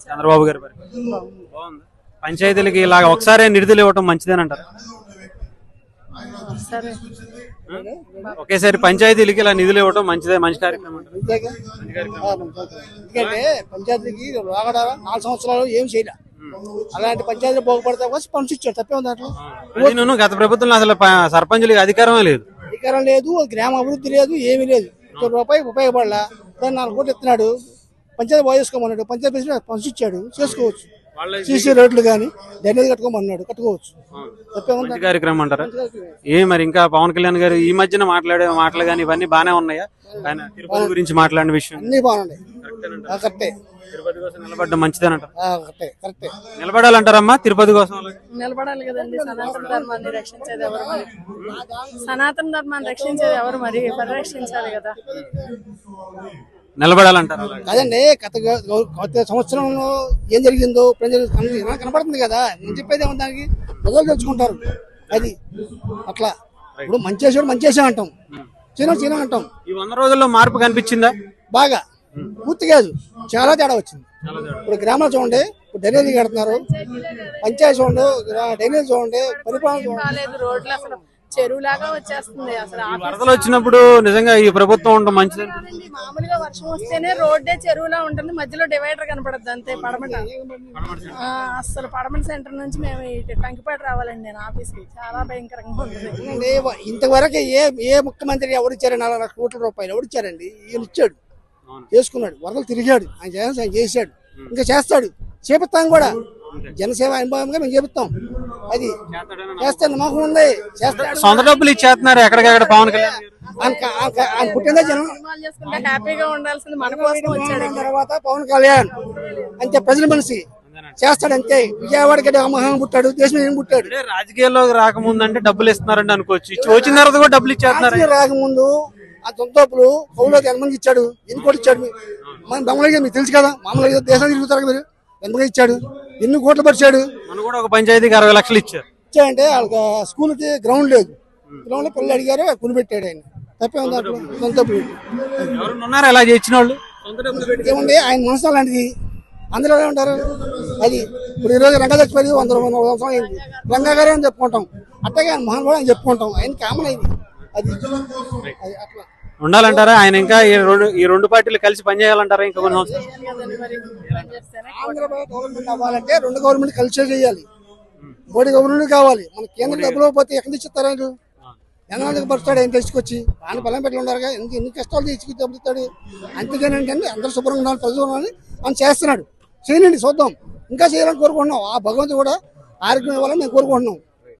చంద్రబాబు గారి పరిపాలన బాగుంది పంచాయతీలకి ఇలా ఒకసారి నిధులు ఇవ్వటం మంచిదేనంటారు సరే ఒకేసారి పంచాయతీలకి ఇలా నిధులు ఇవ్వటం మంచిదే మంచి కార్యక్రమం అంటారు అంతేగా? ఆ, పంచాయతీ. ఎందుకంటే పంచాయతీకి రాగడ నాలుగు సంవత్సరాలు ఏం చేయలే అలాంటి పంచాయతీ బాగుపడతా కోసం పంపించాడు తప్పే ఉంది దాంట్లో అది నేను గత ప్రభుత్వంలో అసలు ప- సర్పంచులకి అధికారమే లేదు అధికారం లేదు గ్రామ అభివృద్ధి లేదు ఏమీ లేదు ఒక రూపాయి ఉపయోగపడలా దాన్ని నాలుగు కోట్లు ఇస్తున్నాడు పంచాయతీ బాగా చేసుకోమన్నాడు పంచాయతీ ప్రెసిడెంట్ పంపించాడు చేసుకోవచ్చు సీసీ రోడ్లు కానీ డ్రైనేజ్ కట్టుకోమన్నాడు కట్టుకోవచ్చు తప్పే ఉంది మంచి కార్యక్రమం అంటారా ఏ మరి ఇంకా పవన్ కళ్యాణ్ గారు ఈ మధ్యన మాట్లాడే మాటలు కానీ ఇవన్నీ బానే ఉన్నాయా ఆయన తిరుపతి గురించి మాట్లాడిన విషయం అన్ని బాగున్నాయి ఆ, కరెక్టే తిరుపతి కోసం నిలబడ్డం మంచిదేనంటారు ఆ, కరెక్టే కరెక్టే నిలబడాలంటారమ్మా తిరుపతి కోసం అలాగే? నిలబడాలి కదండి సనాతన ధర్మాన్ని రక్షించేది ఎవరు మరి సనాతన ధర్మాన్ని రక్షించేది ఎవరు మరి పరిరక్షించాలి కదా నిలబడాలంటారు అలాగే. కాదండి గత గ- గత సంవత్సరంలో ఏం జరిగిందో ప్రజలు కన- కనపడుతుంది కదా నేను చెప్పేది ఏమో దానికి మొదలు తెచ్చుకుంటారు అది అట్లా ఇప్పుడు మంచి చేసేవాడు మంచి చేసే అంటాం చిన్న చిన్న అంటాం ఈ వంద రోజుల్లో మార్పు కనిపించిందా బాగా పూర్తి కాదు చాలా తేడా వచ్చింది ఇప్పుడు గ్రామాలు చూడండి ఇప్పుడు డ్రైనేజ్ కడుతున్నారు పంచాయతీ చూడండి గ్రా- డ్రైనేజ్ చూడండి పరిపాలన చూడండి కాలేదు రోడ్లు అసలు చెరువులాగా వచ్చేస్తుంది అసలు ఈ వరదలు వచ్చినప్పుడు నిజంగా ఈ ప్రభుత్వం ఉండడం మంచిదే కాదండి, మామూలుగా వర్షం వస్తేనే రోడ్డే చెరువులా ఉంటుంది మధ్యలో డివైడర్ కనపడద్దు అంతే పడమట ఆ, అసలు పడమట సెంటర్ నుంచి మేము ఇటు కంకిపాటు రావాలండి నేను ఆఫీస్కి చాలా భయంకరంగా ఉంటుంది చూడండి, ఇంతవరకు ఏ ఏ ముఖ్యమంత్రి ఎవరు ఇచ్చారు నాలుగు లక్షల కోట్ల రూపాయలు ఎవరు ఇచ్చారండి ఈయన ఇచ్చాడు చేసుకున్నాడు వరదలు తిరిగాడు ఆయన చేయాల్సి ఆయన చేశాడు ఇంకా చేస్తాడు చేపిస్తాం కూడా జనసేవ అనుభవంగా మేము చేపిస్తాం అది చేస్తాను నమ్మకం ఉంది చేస్తాడు సొంత డబ్బులు ఇచ్చేస్తున్నారు ఎక్కడికెక్కడ పవన్ కళ్యాణ్ గారు. ఆయన క- ఆయన క- ఆయన పుట్టిందే జనం సినిమాలు చేసుకుంటే హ్యాపీగా ఉండాల్సింది మన కోసం వచ్చాడు అయిన తర్వాత పవన్ కళ్యాణ్ అంతే ప్రజల మనిషి చేస్తాడు అంతే విజయవాడకి మహాన్ పుట్టాడు దేశం ఏం పుట్టాడు అంటే రాజకీయాల్లోకి రాకముందు అంటే డబ్బులు ఇస్తున్నారంటే అనుకోవచ్చు ఇచ్చి వచ్చిన తర్వాత కూడా డబ్బులు ఇచ్చేస్తున్నారు రాజకీయ రాకముందు ఆ సొంతపులు కౌలోకి ఎంతమంది ఇచ్చాడు ఎన్ని కోట్లు ఇచ్చాడు మీ- మన దొంగలకి మీకు తెలుసు కదా మామూలుగా దేశం తిరుగుతారు కదా మీరు ఎంతమంది ఇచ్చాడు ఎన్ని కోట్లు పరిచాడు మన కూడా ఒక పంచాయతీకి అరవై లక్షలు ఇచ్చారు ఇచ్చాడంటే వాళ్ళకి స్కూల్కి గ్రౌండ్ లేదు గ్రౌండ్ లో పిల్లలు అడిగారు కొనిపెట్టాడు ఆయన తప్పే ఉంది అట్లా సొంత ఎవరు ఉన్నారా ఇలా చేసిన వాళ్ళు సొంత డబ్బులు పెట్టి ఏముంది ఆయన మనసు అలాంటిది అందరూ ఎలా ఉంటారు అది ఇప్పుడు ఈ రోజు రంగా చచ్చిపోయి వంద వంద సంవత్సరం అయింది రంగా గారే అని చెప్పుకుంటాం అట్టగా ఆయన మహాన్ కూడా అని చెప్పుకుంటాం ఆయన కామన్ అయింది అది అది అట్లా ఉండాలంటారా ఆయన ఇంకా ఈ రెండు ఈ రెండు పార్టీలు కలిసి పనిచేయాలంటారా ఇంకా కొన్ని సంవత్సరాలు కదండి మరి పనిచేస్తేనే ఆంధ్రప్రదేశ్ గవర్నమెంట్ అవ్వాలంటే రెండు గవర్నమెంట్ కలిసే చేయాలి మోడీ గవర్నమెంట్ కావాలి మన కేంద్ర డబ్బులు పోతే ఎక్కడ తెచ్చిస్తారు ఆయన ఎంతమందికి పరుస్తాడు ఆయన తెచ్చుకొచ్చి ఆయన పొలం పెట్టి ఉన్నారుగా ఎందుకు ఎన్ని కష్టాలు తెచ్చుకు దెబ్బతాడు అంతేగాని ఏంటంటే అందరూ శుభ్రంగా ఉండాలి ప్రజలు ఉండాలని ఆయన చేస్తున్నాడు చేయనండి చూద్దాం ఇంకా చేయాలని కోరుకుంటున్నాం ఆ భగవంతుడు కూడా ఆరోగ్యం ఇవ్వాలని మేము కోరుకుంటున్నాం